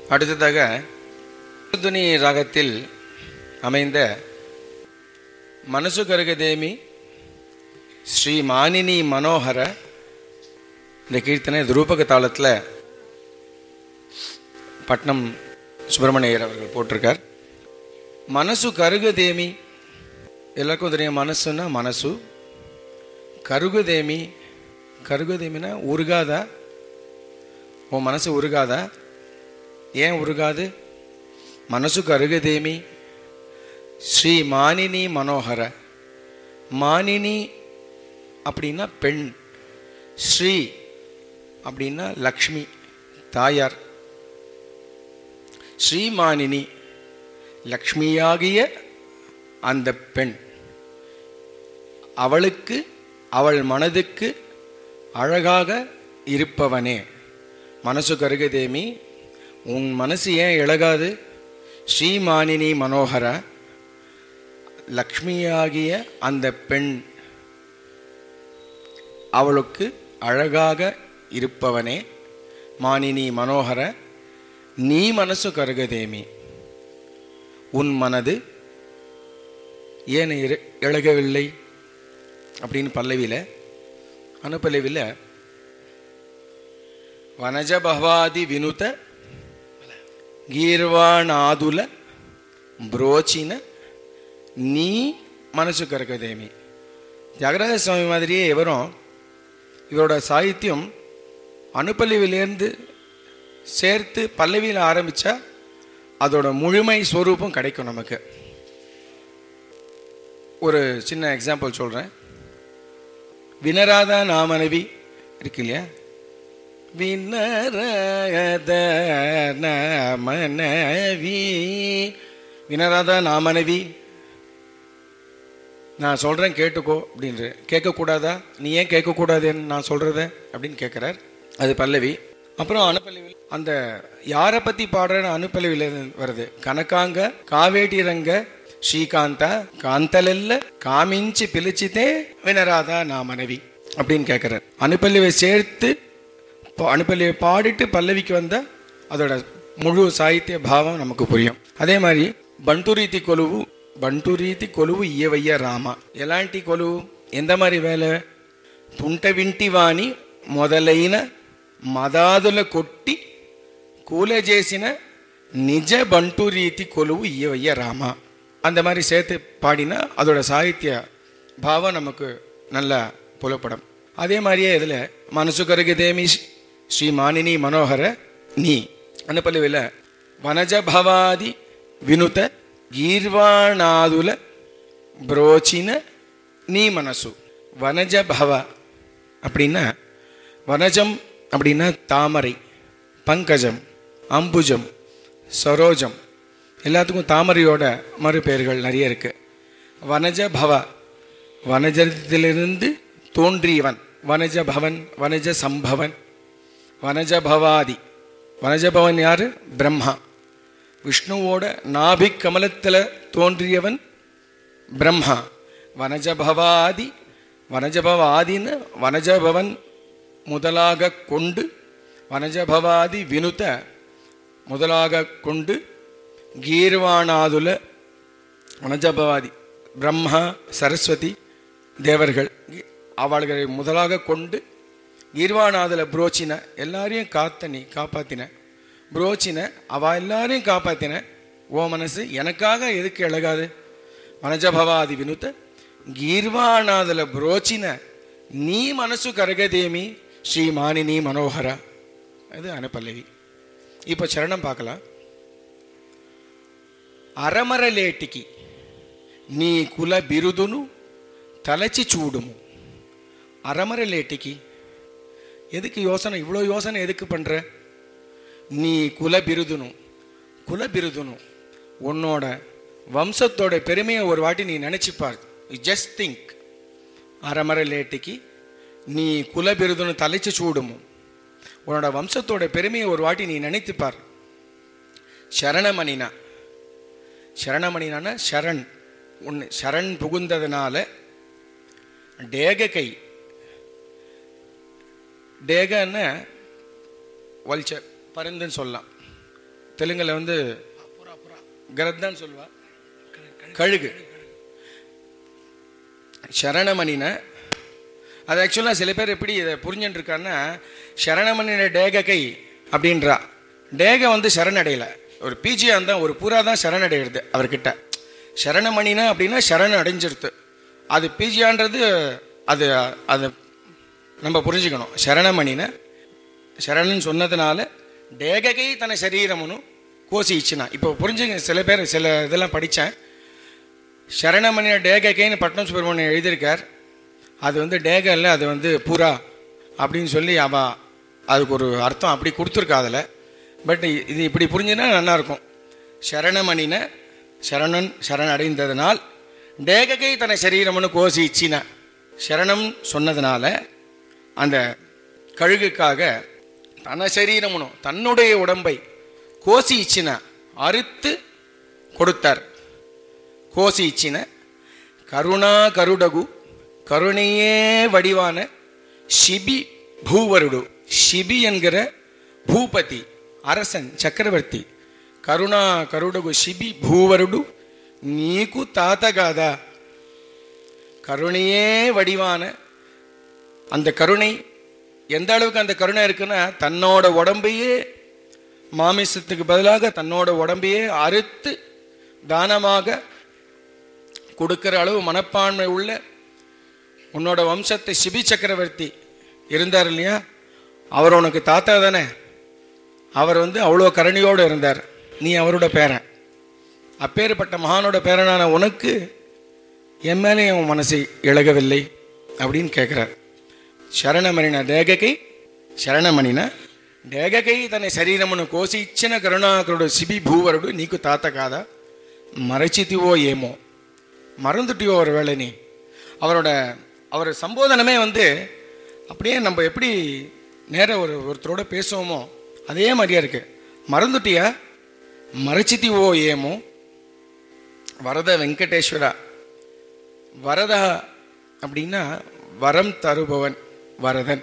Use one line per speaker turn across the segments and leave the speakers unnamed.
அடுத்ததாக துனி ராகத்தில் அமைந்த மனசு கருகதேமி ஸ்ரீ மானினி மனோகர இந்த கீர்த்தனை துரூபக தாளத்தில் பட்னம் சுப்பிரமணியர் அவர்கள் போட்டிருக்கார் மனசு கருகதேமி எல்லாருக்கும் தெரியும் மனசுன்னா மனசு கருகுதேமி கருகுதேமினா உருகாதா உன் மனசு உருகாதா ஏன் உருகாது மனசு கருகுதேமி ஸ்ரீ மானினி மனோகர மானினி அப்படின்னா பெண் ஸ்ரீ அப்படின்னா லக்ஷ்மி தாயார் ஸ்ரீமானினி லக்ஷ்மியாகிய அந்த பெண் அவளுக்கு அவள் மனதுக்கு அழகாக இருப்பவனே மனசு கருகதேமி உன் மனசு ஏன் இழகாது ஸ்ரீமானினி மனோகர லக்ஷ்மியாகிய அந்த பெண் அவளுக்கு அழகாக இருப்பவனே மானினி மனோகர நீ மனசு கருகதேமி உன் மனது ஏன் இரு- இழகவில்லை அப்படின்னு பல்லவியில் அனுப்பல்லவியில் வனஜ பவாதி வினுத கீர்வாணாதுல புரோச்சின நீ மனசு கருகதேமி ஜகராஜ சுவாமி மாதிரியே இவரும் இவரோட சாகித்யம் அனுப்பல்லவியிலேருந்து சேர்த்து பல்லவியில் ஆரம்பித்தா அதோட முழுமை ஸ்வரூபம் கிடைக்கும் நமக்கு ஒரு சின்ன எக்ஸாம்பிள் சொல்கிறேன் வினராதா நாமனவி இருக்கு இல்லையா வினராத நாமனவி வினராதா நாமனவி நான் சொல்கிறேன் கேட்டுக்கோ அப்படின்ற கேட்கக்கூடாதா நீ ஏன் கேட்கக்கூடாதுன்னு நான் சொல்கிறத அப்படின்னு கேட்குறார் அது பல்லவி அப்புறம் அனுப்பல்லவி அந்த யாரை பற்றி பாடுறேன்னு அனுப்பல்லவியில் வருது கனகாங்க காவேட்டி ரங்க శ్రీకాంత కాంతలెల్ల కామించి పిలిచితే వినరాదా నా మనవి அப்படின்னு கேட்குறார் அனுப்பல்லிவை சேர்த்து பா- அனுப்பல்லிவை பாடிட்டு பல்லவிக்கு வந்தால் அதோட முழு சாகித்ய பாவம் நமக்கு புரியும் அதே மாதிரி బంటురీతి కొలువు బంటురీతి కొలువు ఇయ్యవయ్య రామ ఎలాంటి కొలువు ఎంత మరి వేళ తుంట వింటివాణి మొదలైన మదాదుల కొట్టి కూలజేసిన నిజ బంటు రీతి కొలువు ఇయ్యవయ్య రామ அந்த மாதிரி சேர்த்து பாடினா அதோட சாகித்ய பாவம் நமக்கு நல்லா புலப்படும் அதே மாதிரியே இதில் மனசு கருகுதேமி ஸ்ரீ மானினி மனோகர நீ அனுப்பலுவில் வனஜ பவாதி வினுத கீர்வாணாதுல புரோச்சின நீ மனசு வனஜ பவ அப்படின்னா வனஜம் அப்படின்னா தாமரை பங்கஜம் அம்புஜம் சரோஜம் எல்லாத்துக்கும் தாமரையோட மறுபெயர்கள் நிறைய இருக்கு வனஜ பவ வனஜத்திலிருந்து தோன்றியவன் வனஜ பவன் வனஜ சம்பவன் வனஜ பவாதி வனஜ பவன் யாரு பிரம்மா விஷ்ணுவோட நாபிக் கமலத்தில் தோன்றியவன் பிரம்மா வனஜபவாதி வனஜபவாதின்னு வனஜபவன் முதலாக கொண்டு வனஜபவாதி வினுத முதலாக கொண்டு கீர்வாணாதுல வனஜபவாதி பிரம்மா சரஸ்வதி தேவர்கள் அவர்களை முதலாக கொண்டு கீர்வாணாதுல புரோச்சின எல்லாரையும் காத்த நீ காப்பாத்தின புரோச்சின அவ எல்லாரையும் காப்பாத்தின ஓ மனசு எனக்காக எதுக்கு இழகாது వనజభవాది వినుత గీర్వాణాదుల బ్రోచిన నీ మనసు కరగదేమి ஸ்ரீ மானினி மனோகரா இது அனுப்பல்லவி இப்போ சரணம் பார்க்கலாம் అరమరలేటికి నీ కుల బిరుదును తలచి చూడుము అరమరలేటికి எதுக்கு யோசனை இவ்வளோ யோசனை எதுக்கு பண்ணுற நீ குல பிருதுனும் குல பிருதுனும் உன்னோட வம்சத்தோட பெருமையை ஒரு வாட்டி நீ நினச்சிப்பார் ஜஸ்ட் திங்க் அறமர லேட்டிக்கு நீ குல பிருதுன்னு தலைச்சு சூடுமோ உன்னோட வம்சத்தோட பெருமையை ஒரு வாட்டி நீ நினைத்துப்பார் சரணமணினா சரணமணினான சரண் உன் சரண் புகுந்ததுனால டேக கை டேகன்னு வல்ச்சர் பருந்துன்னு சொல்லலாம் தெலுங்குல வந்து கிரத்தான்னு சொல்லுவா கழுகு சரணமணின அது ஆக்சுவலாக சில பேர் எப்படி இதை புரிஞ்சுட்டு இருக்கான்னா சரணமணின டேக கை அப்படின்றா டேக வந்து சரணடையல ஒரு பிஜியாக இருந்தால் ஒரு புறா தான் சரணடையிறது அவர்கிட்ட சரணமணினா அப்படின்னா சரண் அடைஞ்சிருது அது பிஜியான்றது அது அது நம்ம புரிஞ்சுக்கணும் சரணமணின சரணன் சொன்னதுனால டேககை தன சரீரமுன்னு கோசி இச்சினா இப்போ புரிஞ்சுங்க சில பேர் சில இதெல்லாம் படித்தேன் சரணமணிய டேககைன்னு பட்னம் சுப்பிரமணியம் எழுதியிருக்கார் அது வந்து டேக இல்லை அது வந்து புறா அப்படின்னு சொல்லி அவ அதுக்கு ஒரு அர்த்தம் அப்படி கொடுத்துருக்கா அதில் பட் இது இப்படி புரிஞ்சுன்னா நல்லாயிருக்கும் சரணமணின சரணன் சரண் அடைந்ததனால் டேககை தன சரீரம்னு கோசி இச்சின சரணம் சொன்னதுனால அந்த கழுகுக்காக தன சரீரமுனும் தன்னுடைய உடம்பை கோசி இச்சின அறுத்து கொடுத்தார் கோசி இச்சின கருணா கருடகு கருணையே வடிவான சிபி பூவருடு சிபி என்கிற பூபதி அரசன் சக்கரவர்த்தி கருணா கருடகு சிபி பூவருடு நீக்கு தாத்தகாதா கருணையே வடிவான அந்த கருணை எந்த அளவுக்கு அந்த கருணை இருக்குன்னா தன்னோட உடம்பையே மாமிசத்துக்கு பதிலாக தன்னோட உடம்பையே அறுத்து தானமாக கொடுக்கிற அளவு மனப்பான்மை உள்ள உன்னோட வம்சத்தை சிபி சக்கரவர்த்தி இருந்தார் இல்லையா அவர் உனக்கு தாத்தா தானே அவர் வந்து அவ்வளோ கருணையோடு இருந்தார் நீ அவரோட பேரன் அப்பேற்பட்ட மகானோட பேரனான உனக்கு என் மேலே உன் மனசு இழகவில்லை அப்படின்னு கேட்குறார் ಶರಣಮಣಿನ ದೇಗಕೈ ಶರಣಮಣಿನ ದೇಗಕೈ ತನ್ನ ಶರೀರವನ್ನು ಕೋಸಿ ಇಚ್ಚಿನ ಕರುಣಾಕರುಡು ಸಿಬಿ ಭೂವರುಡು ನೀಕು ತಾತ ಕಾದ மறைச்சித்திவோ ஏமோ மறந்துட்டியோ ஒரு வேளை நீ அவரோட அவர் சம்போதனமே வந்து அப்படியே நம்ம எப்படி நேர ஒரு ஒருத்தரோட பேசுவோமோ அதே மாதிரியா இருக்கு மறந்துட்டியா மறைச்சித்திவோ ஏமோ வரத வெங்கடேஸ்வரா வரதா அப்படின்னா வரம் தருபவன் வரதன்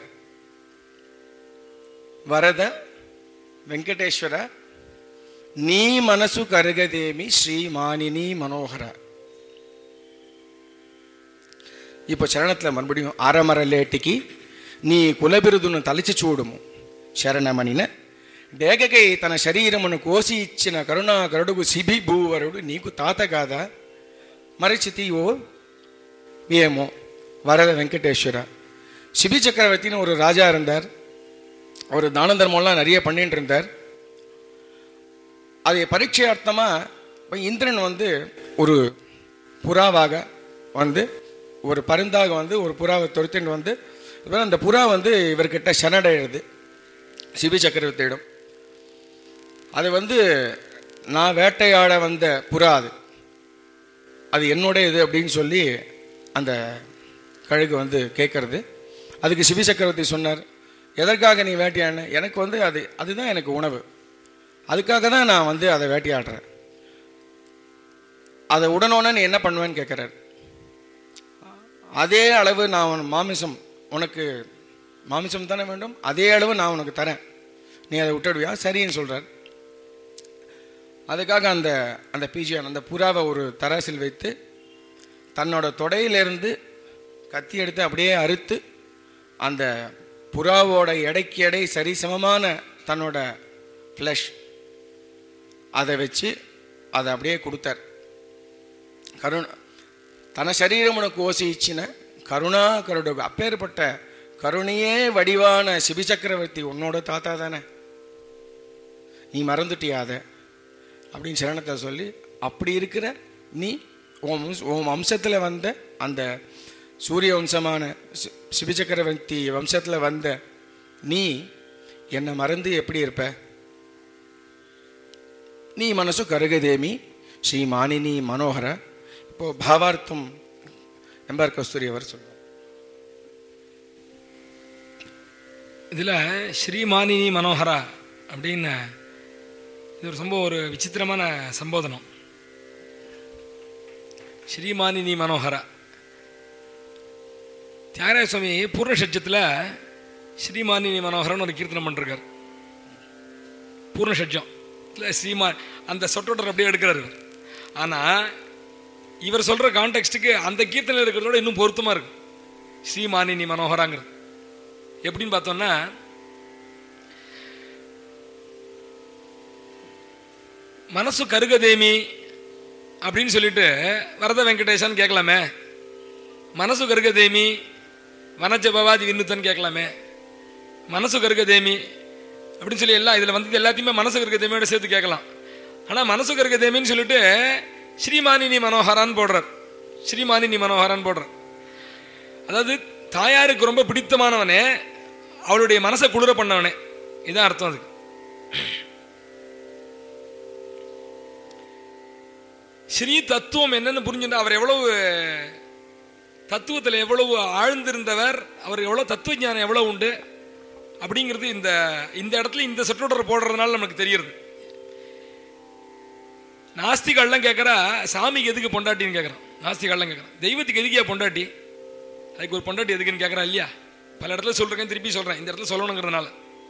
వరద వెంకటేశ్వర నీ మనసు కరగదేమి శ్రీ మానిని మనోహర இப்போ சரணத்தில் மறுபடியும் ஆரமரலேட்டிக்கு நீ కులబిరుదును తలచి చూడుము శరణమణిన డేగకై తన శరీరమును కోసి ఇచ్చిన కరుణా కరుడుగు సిబి భూవరుడు నీకు తాత కాదా మరచితివో ఏమో வரத வெங்கடேஸ்வரா சிபி சக்கரவர்த்தின்னு ஒரு ராஜா இருந்தார் அவர் தான தர்மம்லாம் நிறைய பண்ணிட்டு இருந்தார் அதை பரீட்சையார்த்தமாக இப்போ இந்திரன் வந்து ஒரு புறாவாக வந்து ஒரு பருந்தாக வந்து ஒரு புறாவை துரத்திட்டு வந்து அப்புறம் அந்த புறா வந்து இவர்கிட்ட சரணடைகிறது சிபி சக்கரவர்த்தியிடம் அது வந்து நான் வேட்டையாட வந்த புறா அது அது என்னோட இது அப்படின்னு சொல்லி அந்த கழுகு வந்து கேட்கறது அதுக்கு சிபி சக்கரவர்த்தி சொன்னார் எதற்காக நீ வேட்டையாடின எனக்கு வந்து அது அதுதான் எனக்கு உணவு அதுக்காக தான் நான் வந்து அதை வேட்டையாடுறேன் அதை உடனோடனே நீ என்ன பண்ணுவேன்னு கேட்குறாரு அதே அளவு நான் உன் மாமிசம் உனக்கு மாமிசம் தானே வேண்டும் அதே அளவு நான் உனக்கு தரேன் நீ அதை விட்டுடுவியா சரின்னு சொல்கிறார் அதுக்காக அந்த அந்த பிஜியான் அந்த புறாவை ஒரு தராசில் வைத்து தன்னோட தொடையிலிருந்து கத்தி எடுத்து அப்படியே அறுத்து அந்த புறாவோட எடைக்கு எடை சரிசமமான தன்னோட ஃப்ளஷ் அதை வச்சு அதை அப்படியே கொடுத்தார் கருண தன சரீரம் உனக்கு ஓசி இச்சின கருணா கருடு அப்பேற்பட்ட கருணையே வடிவான சிபி சக்கரவர்த்தி உன்னோட தாத்தா தானே நீ மறந்துட்டியா அதை அப்படின்னு சரணத்தை சொல்லி அப்படி இருக்கிற நீ உன் வம்ச- உன் வம்சத்தில் வந்த அந்த சூரிய வம்சமான சி- சிபி சக்கரவர்த்தி வம்சத்தில் வந்த நீ என்னை மறந்து எப்படி இருப்ப நீ மனசு கருகதேமி ஸ்ரீ மானினி மனோகர இப்போ பாவார்த்தம் எம்பார் கஸ்தூரி அவர் சொல்லுவார்
இதில் ஸ்ரீமானினி மனோகரா அப்படின்னு இது ஒரு ரொம்ப ஒரு விசித்திரமான சம்போதனம் ஸ்ரீமானினி மனோகரா தியாகராஜ சுவாமி பூர்ணஷட்சத்தில் ஸ்ரீமானினி மனோகரன் ஒரு கீர்த்தனம் பண்ணிருக்கார் பூர்ணஷட்சம் இல்லை ஸ்ரீமான் அந்த சொற்றொடர் அப்படியே எடுக்கிறாரு இவர். ஆனா இவர் சொல்ற கான்டெக்ஸ்ட்டுக்கு அந்த கீர்த்தனை இருக்கிறதோட இன்னும் பொருத்தமா இருக்கு ஸ்ரீமானினி மனோகராங்கிறது எப்படின்னு பார்த்தோம்னா மனசு கருகதேமி அப்படின்னு சொல்லிட்டு வரத வெங்கடேசன் கேட்கலாமே மனசு கருகதேமி வனஜபவாதி விண்ணுத்தன் கேட்கலாமே மனசு கருகதேமி அப்படின்னு சொல்லி எல்லாம் இதில் வந்து எல்லாத்தையுமே மனசு கருகதேமியோட சேர்த்து கேட்கலாம் ஆனால் மனசு கருகதேமின்னு சொல்லிட்டு ஸ்ரீமானினி மனோகரான்னு போடுறார் ஸ்ரீமானினி மனோகரான்னு போடுறார் அதாவது தாயாருக்கு ரொம்ப பிடித்தமானவனே அவளுடைய மனசை குளிர பண்ணவனே இதான் அர்த்தம் அதுக்கு ஸ்ரீ தத்துவம் என்னன்னு புரிஞ்சுட்டு அவர் எவ்வளவு தத்துவத்தில் எவ்வளவு ஆழ்ந்திருந்தவர் அவர் எவ்வளவு தத்துவ ஞானம் எவ்வளவு உண்டு அப்படிங்கிறது இந்த இந்த இடத்துல இந்த சொற்றொடர் போடுறதுனால நமக்கு தெரியுது நாஸ்திகள்லாம் கேட்குறா சாமிக்கு எதுக்கு பொண்டாட்டின்னு கேட்குறான் நாஸ்திகள்லாம் கேட்குறான் தெய்வத்துக்கு எதுக்கியா பொண்டாட்டி அதுக்கு ஒரு பொண்டாட்டி எதுக்குன்னு கேட்குறான் இல்லையா பல இடத்துல சொல்றேன் திருப்பி சொல்றேன் இந்த இடத்துல சொல்லணுங்கிறதுனால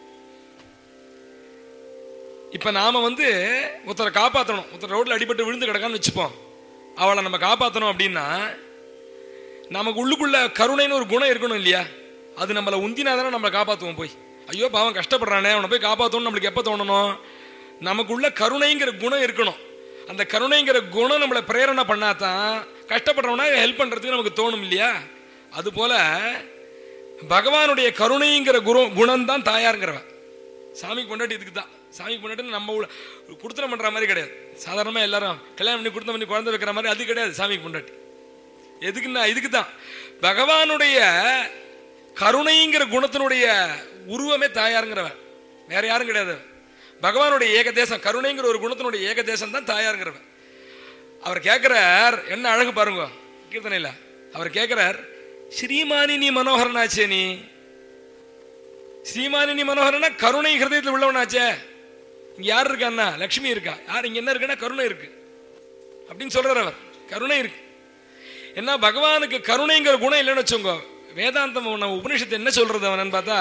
இப்ப நாம வந்து ஒருத்தரை காப்பாற்றணும் ஒருத்தர் ரோட்ல அடிபட்டு விழுந்து கிடக்கான்னு வச்சுப்போம் அவளை நம்ம காப்பாற்றணும் அப்படின்னா நமக்கு உள்ளுக்குள்ள கருணைன்னு ஒரு குணம் இருக்கணும் இல்லையா அது நம்மளை உந்தினா தானே நம்மளை காப்பாற்றுவோம் போய் ஐயோ பாவம் கஷ்டப்படுறானே அவனை போய் காப்பாற்றணும் நம்மளுக்கு எப்போ தோணணும் நமக்குள்ள கருணைங்கிற குணம் இருக்கணும் அந்த கருணைங்கிற குணம் நம்மளை பிரேரணை பண்ணாதான் கஷ்டப்படுறவனா ஹெல்ப் பண்றதுக்கு நமக்கு தோணும் இல்லையா அதுபோல பகவானுடைய கருணைங்கிற குரு குணம் தான் தாயாருங்கிறவன் சாமிக்கு பொண்டாட்டி இதுக்கு தான் சாமிக்கு பொண்டாட்டி நம்ம உள்ள குடுத்தனம் பண்ற மாதிரி கிடையாது சாதாரணமா எல்லாரும் கல்யாணம் பண்ணி குடுத்தம் பண்ணி குழந்தை வைக்கிற மாதிரி அது கிடையாது சாமிக்கு பொண்டாட்டி எதுக்குன்னா இதுக்கு தான் பகவானுடைய கருணைங்கிற குணத்தினுடைய உருவமே தாயாருங்கிறவன் வேற யாரும் கிடையாது பகவானுடைய ஏகதேசம் கருணைங்கிற ஒரு குணத்தினுடைய ஏகதேசம் தான் தாயாருங்கிறவன் அவர் கேட்கிறார் என்ன அழகு பாருங்க கீர்த்தனையில் அவர் கேட்கிறார் ஸ்ரீமானினி மனோகரனாச்சே நீ ஸ்ரீமானினி மனோகரனா கருணை ஹிருதயத்தில் உள்ளவனாச்சே இங்க யார் இருக்கான்னா லக்ஷ்மி இருக்கா யார் இங்க என்ன இருக்குன்னா கருணை இருக்கு அப்படின்னு சொல்றார் அவர் கருணை இருக்கு என்ன பகவானுக்கு கருணைங்கிற குணம் இல்லைன்னு வச்சுக்கோங்க வேதாந்தம் நம்ம உபனிஷத்து என்ன சொல்றது அவனன்னு பார்த்தா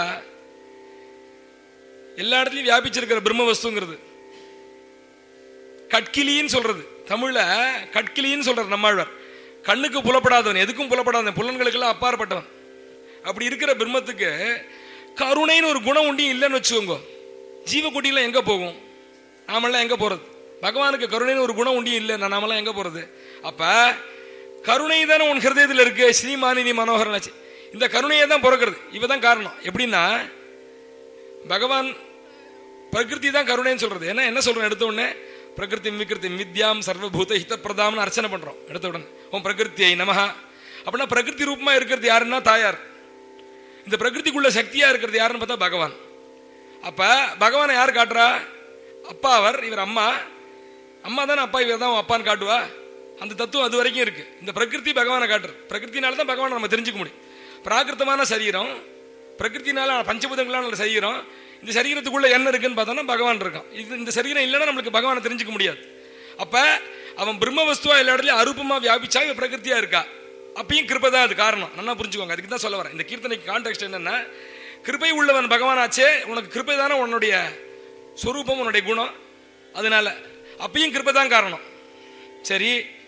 எல்லா இடத்துலயும் வியாபிச்சிருக்கிற பிரம்ம வஸ்துங்கிறது கட்கிலின்னு சொல்றது தமிழ்ல கட்கிலின்னு சொல்றார் நம்மாழ்வார் கண்ணுக்கு புலப்படாதவன் எதுக்கும் புலப்படாதவன் புலன்களுக்கெல்லாம் அப்பாற்பட்டவன் அப்படி இருக்கிற பிரம்மத்துக்கு கருணைன்னு ஒரு குணம் உண்டியும் இல்லைன்னு வச்சுக்கோங்க ஜீவக்குட்டிலாம் எங்க போகும் நாமெல்லாம் எங்க போறது பகவானுக்கு கருணைன்னு ஒரு குணம் உண்டியும் இல்லை நாமெல்லாம் எங்க போறது அப்ப கருணை தானே உன் ஹிருதயத்தில் இருக்கு ஸ்ரீமானினி மனோகரனாச்சு இந்த கருணையை தான் பிறக்கிறது இவ தான் காரணம் எப்படின்னா பகவான் பிரகிருதி தான் கருணைன்னு சொல்றது ஏன்னா என்ன சொல்றோம் எடுத்த உடனே பிரகிருதி விகிருதி வித்யாம் சர்வபூத ஹிதப்பிரதாம்னு அர்ச்சனை பண்றோம் எடுத்த உடனே ஓம் பிரகிருத்தியை நமஹா அப்படின்னா பிரகிருதி ரூபமா இருக்கிறது யாருன்னா தாயார் இந்த பிரகிருதிக்குள்ள சக்தியா இருக்கிறது யாருன்னு பார்த்தா பகவான் அப்ப பகவானை யார் காட்டுறா அப்பா அவர் இவர் அம்மா அம்மா தானே அப்பா இவர் தான் அப்பான்னு காட்டுவா அந்த தத்துவம் அது வரைக்கும் இருக்கு இந்த பிரகிருதி பகவானை காட்டுறது பிரகிருத்தினால தான் பகவானை நம்ம தெரிஞ்சுக்க முடியும் பிராகிருத்தமான சரீரம் பிரகிருத்தினால பஞ்சபூதங்களான சரீரம் இந்த சரீரத்துக்குள்ள என்ன இருக்குன்னு பார்த்தோம்னா பகவான் இருக்கான் இது இந்த சரீரம் இல்லைன்னா நம்மளுக்கு பகவானை தெரிஞ்சுக்க முடியாது அப்ப அவன் பிரம்ம வஸ்துவா எல்லா இடத்துலயும் அரூபமா வியாபிச்சா இவன் பிரகிருத்தியா இருக்கா அப்பயும் கிருபை தான் அது காரணம் நல்லா புரிஞ்சுக்கோங்க அதுக்கு தான் சொல்ல வரேன் இந்த கீர்த்தனைக்கு கான்டெக்ட் என்னன்னா கிருபை உள்ளவன் பகவானாச்சே உனக்கு கிருபை தானே உன்னுடைய சொரூபம் உன்னுடைய குணம் அதனால அப்பயும் கிருபை தான் காரணம் சரி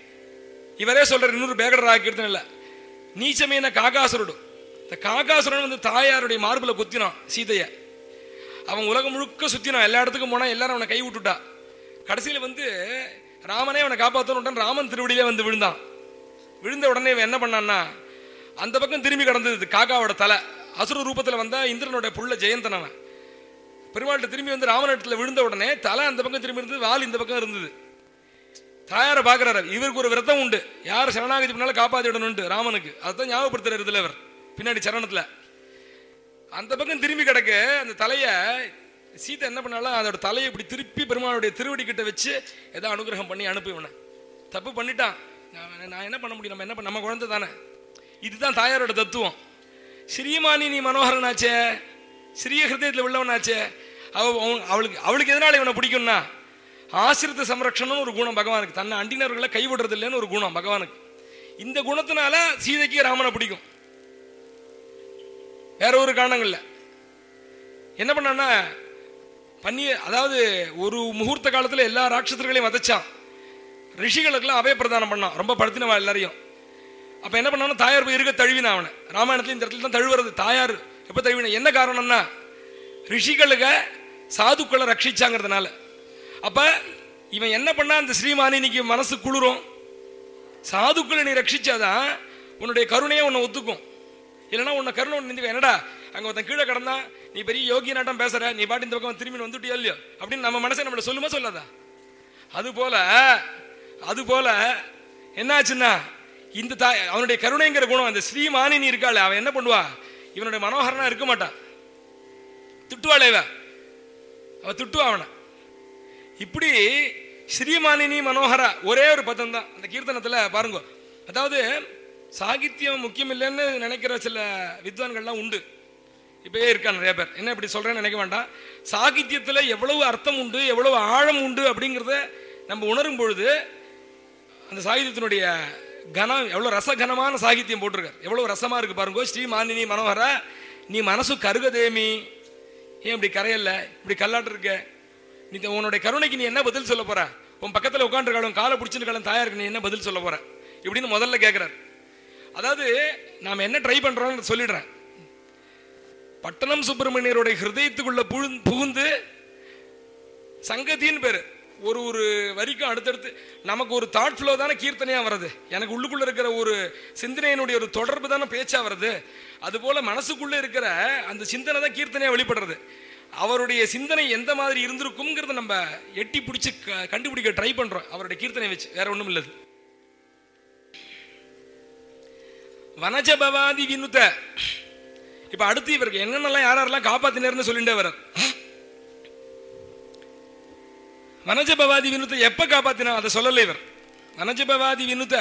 இவரே சொல்ற இன்னொரு பேகடரா கீர்த்தனை இல்லை நீச்சமேன காகாசுருடு இந்த காகாசுரன் வந்து தாயாருடைய மார்புல குத்தினான் சீதையை அவன் உலகம் முழுக்க சுத்தினான் எல்லா இடத்துக்கும் போனா எல்லாரும் அவனை கை விட்டுட்டா கடைசியில வந்து ராமனே அவனை காப்பாற்றணும் ராமன் திருவடியிலே வந்து விழுந்தான் விழுந்த உடனே இவன் என்ன பண்ணான்னா அந்த பக்கம் திரும்பி கடந்தது காக்காவோட தலை அசுர ரூபத்தில் வந்தா இந்திரனோட புள்ள ஜெயந்தன் அவன் பெருமாள்கிட்ட திரும்பி வந்து ராமனிடத்துல விழுந்த உடனே தலை அந்த பக்கம் திரும்பி இருந்தது வால் இந்த பக்கம் இருந்தது தாயாரை பார்க்குறாரு இவருக்கு ஒரு விரதம் உண்டு யார் சரணாகதி பண்ணால காப்பாற்றி விடணும்ட்டு ராமனுக்கு அதுதான் ஞாபகப்படுத்துறாரு இதுல இவர் பின்னாடி சரணத்துல அந்த பக்கம் திரும்பி கிடக்க அந்த தலையை சீதை என்ன பண்ணாலும் அதோட தலையை இப்படி திருப்பி பெருமாளுடைய திருவடி கிட்ட வச்சு ஏதோ அனுகிரகம் பண்ணி அனுப்பி இவனை தப்பு பண்ணிட்டான் நான் நான் என்ன பண்ண முடியும் நம்ம என்ன பண்ண நம்ம குழந்தை தானே இதுதான் தாயாரோட தத்துவம் ஸ்ரீமானி நீ மனோகரனாச்சே ஸ்ரீய ஹிருதயத்தில் உள்ளவனாச்சே அவ அவன் அவளுக்கு அவளுக்கு எதனால இவனை பிடிக்கும்னா ஆசிரித்த சம்ரக்ஷணம்னு ஒரு குணம் பகவானுக்கு தன்னை அண்டினர்களை கைவிடுறது இல்லைன்னு ஒரு குணம் பகவானுக்கு இந்த குணத்தினால சீதைக்கு ராமனை பிடிக்கும் வேற ஒரு காரணங்கள் இல்லை என்ன பண்ணான்னா பண்ணி அதாவது ஒரு முகூர்த்த காலத்தில் எல்லா ராட்சசர்களையும் வதைச்சான் ரிஷிகளுக்கெல்லாம் அபய பிரதானம் பண்ணான் ரொம்ப படுத்தினவா எல்லாரையும் அப்போ என்ன பண்ணாலும் தாயார் போய் இருக்க தழுவினா அவனை ராமாயணத்துல இந்த இடத்துல தான் தழுவுறது தாயார் எப்போ தழுவின என்ன காரணம்னா ரிஷிகளுக்கு சாதுக்களை ரட்சிச்சாங்கிறதுனால அப்ப இவன் என்ன பண்ணா அந்த ஸ்ரீமானி இன்னைக்கு மனசு குளிரும் சாதுக்களை நீ ரட்சிச்சாதான் உன்னுடைய கருணையை உன்னை ஒத்துக்கும் இல்லைன்னா உன்னை கருணை ஒன்று நிந்துக்க என்னடா அங்கே ஒருத்தன் கீழே கிடந்தா நீ பெரிய யோகி நாட்டம் பேசுற நீ பாட்டு இந்த பக்கம் திரும்பி வந்துட்டியோ இல்லையோ அப்படின்னு நம்ம மனசை நம்மள சொல்லுமா சொல்லாதா அது போல அது போல என்னாச்சுன்னா இந்த தாய் அவனுடைய கருணைங்கிற குணம் அந்த ஸ்ரீமானினி இருக்காள் அவன் என்ன பண்ணுவா இவனுடைய மனோகரனா இருக்க மாட்டான் திட்டுவாளே இவ அவ திட்டுவா அவனை இப்படி ஸ்ரீமானினி மனோகரா ஒரே ஒரு பதம் தான் அந்த கீர்த்தனத்துல பாருங்க அதாவது சாகித்யம் முக்கியம் இல்லைன்னு நினைக்கிற சில வித்வான்கள்லாம் உண்டு இப்பயே இருக்கா நிறைய பேர் என்ன இப்படி சொல்றேன்னு நினைக்க வேண்டாம் சாகித்யத்துல எவ்வளவு அர்த்தம் உண்டு எவ்வளவு ஆழம் உண்டு அப்படிங்கிறத நம்ம உணரும் பொழுது அந்த சாகித்யத்தினுடைய கனம் எவ்வளோ ரசகனமான சாகித்யம் போட்டிருக்கார் எவ்வளோ ரசமா இருக்கு பாருங்க ஸ்ரீ மானினி மனோகரா நீ மனசு கருகதேமி ஏன் இப்படி கரையல்ல இப்படி கல்லாட்டு இருக்க நீ த- உன்னுடைய கருணைக்கு நீ என்ன பதில் சொல்ல போற உன் பக்கத்தில் உட்காந்துருக்காலும் காலை பிடிச்சிருக்காலும் தாயாருக்கு நீ என்ன பதில் சொல்ல போற இப்படின்னு முதல்ல கேட்குறாரு அதாவது நாம் என்ன ட்ரை பண்றோம்னு சொல்லிடுறேன் பட்டணம் சுப்பிரமணியருடைய ஹிருதயத்துக்குள்ள புகுந்து- புகுந்து சங்கத்தின்னு பேரு ஒரு ஒரு வரிக்கும் அடுத்தடுத்து நமக்கு ஒரு தாட் ஃப்ளோ தானே கீர்த்தனையா வருது எனக்கு உள்ளுக்குள்ள இருக்கிற ஒரு சிந்தனையினுடைய ஒரு தொடர்பு தானே பேச்சா வருது அதுபோல மனசுக்குள்ள இருக்கிற அந்த சிந்தனை தான் கீர்த்தனையா வெளிப்படுறது அவருடைய சிந்தனை எந்த மாதிரி இருந்திருக்குங்கிறத நம்ம எட்டி பிடிச்சி க- கண்டுபிடிக்க ட்ரை பண்றோம் அவருடைய கீர்த்தனை வச்சு வேற ஒண்ணும் இல்லது வனஜ பவாதி வினுத இப்ப அடுத்து இவருக்கு என்னென்னலாம் யார் யாரெல்லாம் காப்பாத்தினர்னு சொல்லிட்டே வர்றார் வனஜபவாதி வினுத்த எப்ப காப்பாத்தினா அதை சொல்லல இவர் வனஜபவாதி வினுத்த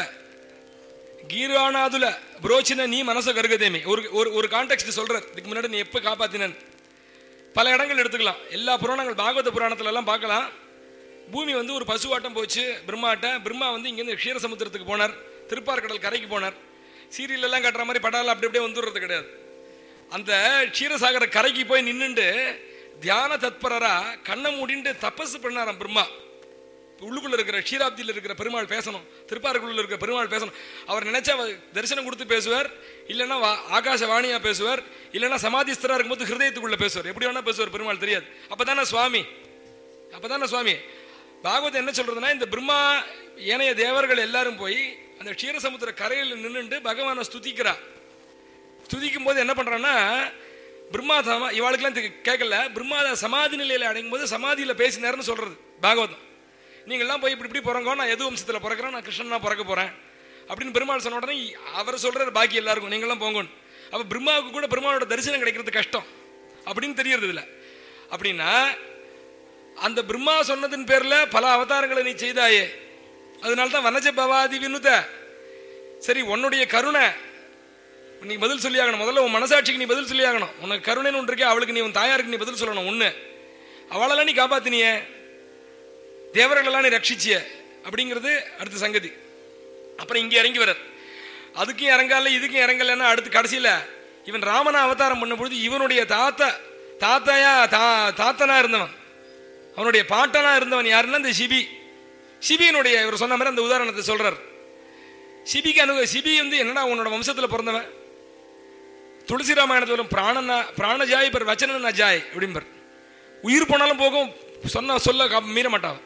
கீரானாதுல புரோச்சின நீ மனச கருகதேமி ஒரு ஒரு ஒரு கான்டெக்ட் சொல்றார் இதுக்கு முன்னாடி நீ எப்ப காப்பாத்தினன் பல இடங்கள் எடுத்துக்கலாம் எல்லா புராணங்கள் பாகவத புராணத்துல எல்லாம் பார்க்கலாம் பூமி வந்து ஒரு பசுவாட்டம் போச்சு பிரம்மாட்ட பிரம்மா வந்து இங்கேருந்து க்ஷீரசமுத்திரத்துக்கு போனார் திருப்பார்கடல் கரைக்கு போனார் சீரியல் எல்லாம் கட்டுற மாதிரி படால அப்படி அப்படியே வந்துடுறது கிடையாது அந்த க்ஷீரசாகர கரைக்கு போய் நின்னுண்டு தியான தத்பரரா கண்ணை மூடிண்டு தபசு பண்ணாராம் பிரம்மா உள்ளுக்குள்ள இருக்கிற க்ஷீராப்தியில் இருக்கிற பெருமாள் பேசணும் திருப்பார்க்குள்ள இருக்கிற பெருமாள் பேசணும் அவர் நினைச்சா அவர் தரிசனம் கொடுத்து பேசுவார் இல்லைன்னா வா- ஆகாசவாணியா பேசுவார் இல்லைன்னா சமாதிஸ்தரா இருக்கும்போது ஹிருதயத்துக்குள்ள பேசுவார் எப்படி வேணா பேசுவார் பெருமாள் தெரியாது அப்பதானே சுவாமி அப்பதானே சுவாமி பாகவதம் என்ன சொல்றதுன்னா இந்த பிரம்மா ஏனைய தேவர்கள் எல்லாரும் போய் அந்த க்ஷீரசமுத்திர கரையில் நின்னுண்டு பகவானை ஸ்துதிக்கிறா ஸ்துதிக்கும் போது என்ன பண்றான்னா பிரம்மா சமா இவாளுக்கெல்லாம் இது கேட்கல பிரம்மா சமாதி நிலையில அடையும் போது சமாதியில பேசினார்னு சொல்றது பாகவதம் நீங்கள்லாம் போய் இப்படி இப்படி பிறங்கோ நான் எது வம்சத்துல பிறக்கிறேன் நான் கிருஷ்ணனா பிறக்க போறேன் அப்படின்னு பெருமாள் சொன்ன உடனே அவர் சொல்றாரு பாக்கி எல்லாருக்கும் நீங்களாம் போங்கன்னு அப்ப பிரம்மாவுக்கு கூட பெருமாளோட தரிசனம் கிடைக்கிறது கஷ்டம் அப்படின்னு தெரியறது இல்ல அப்படின்னா அந்த பிரம்மா சொன்னதின் பேர்ல பல அவதாரங்களை நீ செய்தாயே அதனால தான் வனஜ பவாதி வினுத சரி உன்னுடைய கருணை நீ பதில் சொல்லி ஆகணும் முதல்ல உன் மனசாட்சிக்கு நீ பதில் சொல்லி ஆகணும் உனக்கு கருணைன்னு ஒன்று இருக்கே அவளுக்கு நீ உன் தாயாருக்கு நீ பதில் சொல்லணும் ஒண்ணு அவளெல்லாம் நீ காப்பாத்தினியே தேவர்களெல்லாம் நீ ரட்சிச்சிய அப்படிங்கிறது அடுத்த சங்கதி அப்புறம் இங்கே இறங்கி வர்றார் அதுக்கும் இறங்கல இதுக்கும் இறங்கலன்னா அடுத்து கடைசியில இவன் ராமனை அவதாரம் பண்ண பொழுது இவனுடைய தாத்தா தாத்தாயா தா தாத்தனா இருந்தவன் அவனுடைய பாட்டனா இருந்தவன் யாருன்னா இந்த சிபி சிபியினுடைய இவர் சொன்ன மாதிரி அந்த உதாரணத்தை சொல்றார் சிபிக்கு அனு சிபி வந்து என்னடா உன்னோட வம்சத்துல பிறந்தவன் துளசி ராமாயணத்துல வரும் பிராணனா பிராணஜாய் பர் வச்சன ஜாய் அப்படிம்பர் உயிர் போனாலும் போகும் சொன்ன சொல்ல கா- மீற மாட்டான்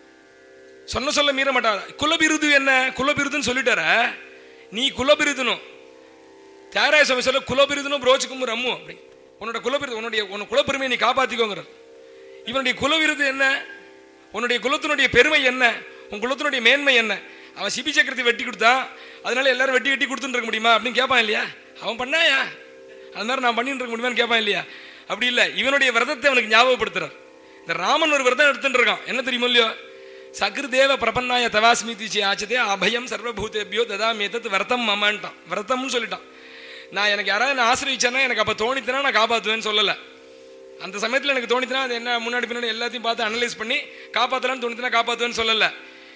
சொன்ன சொல்ல மீற மாட்டான் குலபிருது என்ன குலபிருதுன்னு சொல்லிட்டார நீ குலபிருதுனும் தியாகராய சுவாமி சொல்ல குலபிருதுனும் புரோச்சுக்கும் ரம்மு அப்படி உன்னோட குலபிருது உன்னுடைய உன் குலப்பெருமையை நீ காப்பாத்திக்கோங்கிறார் இவனுடைய குலவிருது என்ன உன்னுடைய குலத்தினுடைய பெருமை என்ன உன் குலத்தினுடைய மேன்மை என்ன அவன் சிபி சக்கரத்தை வெட்டி கொடுத்தான் அதனால எல்லாரும் வெட்டி வெட்டி கொடுத்துட்டு இருக்க முடியுமா அப்படின்னு கேட்பான் இல்லையா அவன் பண்ணாயா அது மாதிரி நான் பண்ணிட்டு இருக்க முடியுமான்னு கேட்பான் இல்லையா அப்படி இல்லை இவனுடைய விரதத்தை அவனுக்கு ஞாபகப்படுத்துறார் இந்த ராமன் ஒரு விரதம் எடுத்துட்டு இருக்கான் என்ன தெரியுமோ இல்லையோ சகிருதேவ பிரபன்னாய தவாஸ்மிதி ஆச்சதே அபயம் சர்வபூதேபியோ ததாமி எதத் விரதம் மமன்ட்டான் விரதம்னு சொல்லிட்டான் நான் எனக்கு யாராவது நான் ஆசிரியச்சேன்னா எனக்கு அப்போ தோணித்தனா நான் காப்பாற்றுவேன்னு சொல்லலை அந்த சமயத்தில் எனக்கு தோணிச்சுனா அது என்ன முன்னாடி பின்னாடி எல்லாத்தையும் பார்த்து அனலைஸ் பண்ணி காப்பாற்றலான்னு தோணிச்சுனா காப்பாற்றுவேன்னு சொல்லலை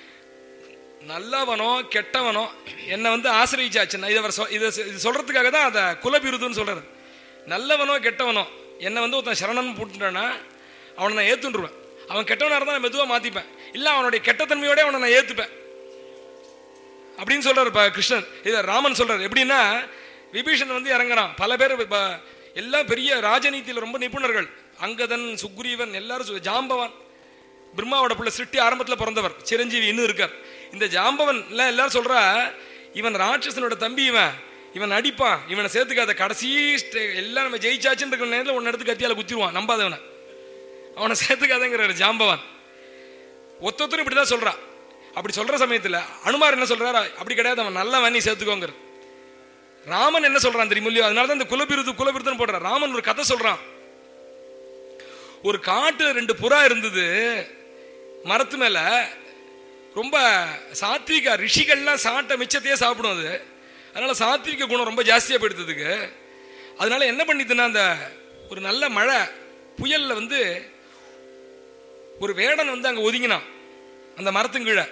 நல்லவனோ கெட்டவனோ என்னை வந்து ஆசிரியிச்சாச்சுன்னா இதை அவர் சொ- இதை சொ- இது சொல்றதுக்காக தான் அதை குலபிருதுன்னு சொல்றாரு நல்லவனோ கெட்டவனோ என்னை வந்து ஒருத்தன் சரணம் போட்டுட்டானா அவனை நான் ஏத்துண்டுருவேன் அவன் கெட்டவனாக இருந்தால் நான் மெதுவாக மாற்றிப்பேன் இல்லை அவனுடைய கெட்டத்தன்மையோட அவனை நான் ஏற்றுப்பேன் அப்படின்னு சொல்றாரு ப- கிருஷ்ணன் இதை ராமன் சொல்றாரு எப்படின்னா விபீஷன் வந்து இறங்குறான் பல பேர் ப- எல்லாம் பெரிய ராஜநீதியில் ரொம்ப நிபுணர்கள் அங்கதன் சுக்ரீவன் எல்லாரும் சு- ஜாம்பவான் பிரம்மாவோட பிள்ளை சிருஷ்டி ஆரம்பத்தில் பிறந்தவர் சிரஞ்சீவி இன்னும் இருக்கார் இந்த ஜாம்பவன் எல்லாம் எல்லாரும் சொல்றா இவன் ராட்சசனோட தம்பி இவன் இவன் அடிப்பான் இவனை சேர்த்துக்காத கடைசி ஸ்டே- எல்லாம் நம்ம ஜெயிச்சாச்சுன்னு இருக்கிற நேரத்தில் ஒன்று எடுத்து கத்தியால குத்திடுவான் நம்பாதவனை அவனை சேர்த்துக்காதங்கிறாரு ஜாம்பவான் ஒத்தொத்தரும் இப்படி தான் சொல்றான் அப்படி சொல்ற சமயத்தில் அனுமார் என்ன சொல்றாரு அப்படி கிடையாது அவன் நல்லவன் நீ சேர்த்துக்கோங்கிற ராமன் என்ன சொல்றான் தெரியுமா இல்லையோ அதனால தான் இந்த குலபிருது குலபிருதுன்னு போடுறான் ராமன் ஒரு கதை சொல்றான் ஒரு காட்டு ரெண்டு புறா இருந்தது மரத்து மேல ரொம்ப சாத்விக ரிஷிகள்லாம் சாப்பிட்ட மிச்சத்தையே சாப்பிடும் அது அதனால சாத்விக குணம் ரொம்ப ஜாஸ்தியாக போயிடுறதுக்கு அதனால என்ன பண்ணிதுன்னா அந்த ஒரு நல்ல மழை புயல்ல வந்து ஒரு வேடன் வந்து அங்கே ஒதுங்கினான் அந்த மரத்துக்கு கீழே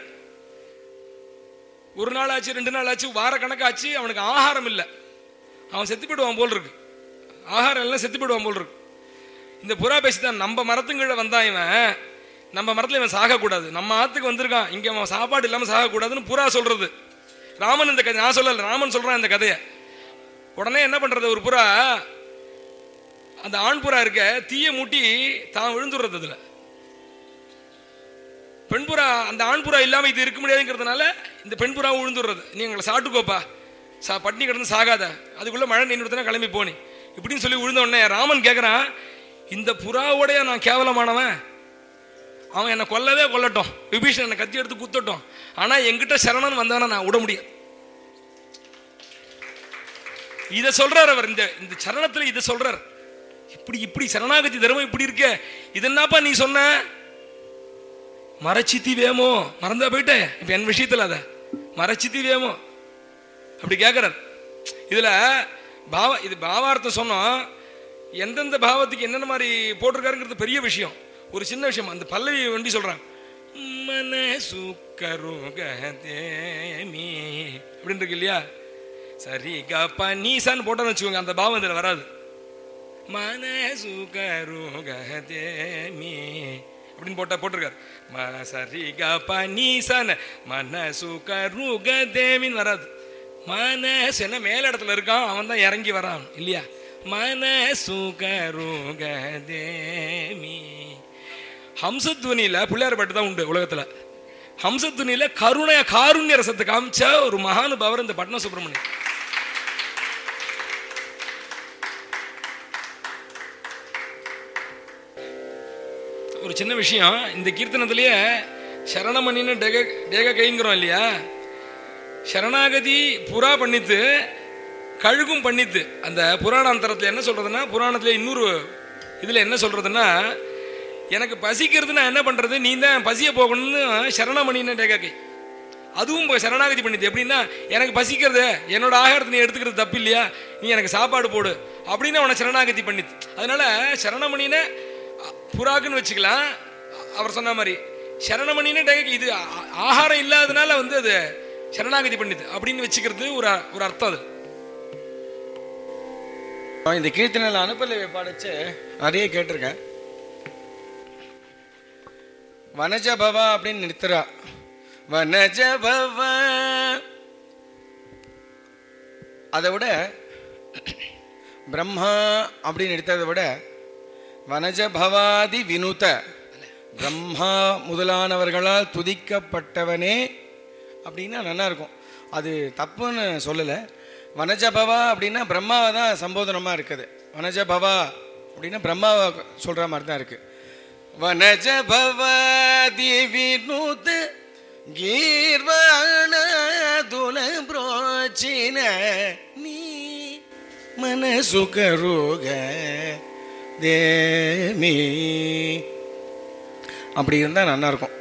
ஒரு நாள் ஆச்சு ரெண்டு நாள் ஆச்சு வார கணக்காச்சு அவனுக்கு ஆகாரம் இல்லை அவன் செத்து போயிடுவான் போல் இருக்கு ஆகாரம் எல்லாம் செத்து போயிடுவான் போல் இருக்கு இந்த புறா பேசித்தான் நம்ம மரத்துங்கீழ வந்தான் இவன் நம்ம மரத்துல இவன் சாகக்கூடாது நம்ம ஆத்துக்கு வந்திருக்கான் இங்க அவன் சாப்பாடு இல்லாம சாகக்கூடாதுன்னு புறா சொல்றது ராமன் இந்த கதை நான் சொல்லல ராமன் சொல்றான் இந்த கதையை உடனே என்ன பண்றது ஒரு புறா அந்த ஆண் புறா இருக்க தீய மூட்டி தான் விழுந்துடுறது அதுல பெண் புறா அந்த ஆண் புறா இல்லாம இது இருக்க முடியாதுங்கிறதுனால இந்த பெண் புறா விழுந்துடுறது நீ எங்களை சாப்பிட்டுக்கோப்பா சா பட்னி கிடந்து சாகாத அதுக்குள்ள மழை நின்றுனா கிளம்பி போனி இப்படின்னு சொல்லி விழுந்த உடனே ராமன் கேட்குறான் இந்த புறாவோடைய நான் கேவலமானவன் அவன் என்னை கொல்லவே கொல்லட்டும் விபீஷன் என்னை கத்தி எடுத்து குத்தட்டும் ஆனா என்கிட்ட சரணன் வந்தானா நான் விட முடியாது இதை சொல்றார் அவர் இந்த இந்த சரணத்துல இதை சொல்றார் இப்படி இப்படி சரணாகதி தர்மம் இப்படி இருக்கே இது என்னப்பா நீ சொன்ன மரச்சித்தி வேமோ மறந்தா போயிட்டேன் இப்ப என் விஷயத்துல அத மரச்சித்தி வேமோ அப்படி கேட்கிறார் இதுல பாவ இது பாவார்த்தம் சொன்னோம் எந்தெந்த பாவத்துக்கு என்னென்ன மாதிரி போட்டிருக்காருங்கிறது பெரிய விஷயம் ஒரு சின்ன விஷயம் அந்த பல்லவி வண்டி சொல்றான் மனசு கருகதேமி அப்படின்னு இருக்கு இல்லையா சரி கப்பா நீசான்னு போட்டோன்னு வச்சுக்கோங்க அந்த பாவம் இதுல வராது மனசு கருகதேமி அப்படின்னு போட்டா போட்டிருக்காரு ம சரி கப்பா நீசான்னு மனசு கருகதேமின்னு வராது மனசு என்ன மேல இடத்துல இருக்கான் அவன் தான் இறங்கி வரான் இல்லையா மனசு கருகதேமி ஹம்சத்வனியில பிள்ளையார் பாட்டு தான் உண்டு உலகத்துல ஹம்சத்வனியில கருணை காருண்ய ரசத்தை காமிச்ச ஒரு மகானுபாவர் இந்த பட்ன சுப்பிரமணியம் ஒரு சின்ன விஷயம் இந்த கீர்த்தனத்திலேயே சரணமணின்னு டேக டேக கைங்கிறோம் இல்லையா சரணாகதி புறா பண்ணித்து கழுகும் பண்ணித்து அந்த புராணாந்தரத்தில் என்ன சொல்றதுன்னா புராணத்துல இன்னொரு இதுல என்ன சொல்றதுன்னா எனக்கு பசிக்கிறது நான் என்ன பண்றது நீ தான் பசிய போகணும்னு சரணமணின்னு டேக கை அதுவும் இப்போ சரணாகதி பண்ணிது எப்படின்னா எனக்கு பசிக்கிறது என்னோட ஆகாரத்தை நீ எடுத்துக்கிறது தப்பு இல்லையா நீ எனக்கு சாப்பாடு போடு அப்படின்னு அவனை சரணாகதி பண்ணிது அதனால சரணமணின புறாக்குன்னு வச்சுக்கலாம் அவர் சொன்ன மாதிரி சரணமணின டேக இது ஆ- ஆகாரம் இல்லாதனால வந்து அது சரணாகதி பண்ணிது அப்படின்னு வச்சுக்கிறது ஒரு அ- ஒரு அர்த்தம் அது
இந்த கீர்த்தனையில் அனுப்பலை பாடிச்சு நிறைய கேட்டிருக்கேன் வனஜ பவா அப்படின்னு நிறுத்துறா வனஜ பவா அதை விட பிரம்மா அப்படின்னு எடுத்ததை விட வனஜ பவாதி வினுத பிரம்மா முதலானவர்களால் துதிக்கப்பட்டவனே அப்படின்னா நல்லா இருக்கும் அது தப்புன்னு சொல்லலை வனஜபவா அப்படின்னா பிரம்மாவை தான் சம்போதனமாக இருக்குது வனஜபவா அப்படின்னா பிரம்மாவை சொல்கிற மாதிரி தான் இருக்குது வனஜபவாதி வினுத கீர்வாண துல புரோச்சின நீ மனசுகருக தேமி அப்படி இருந்தால் நல்லா இருக்கும்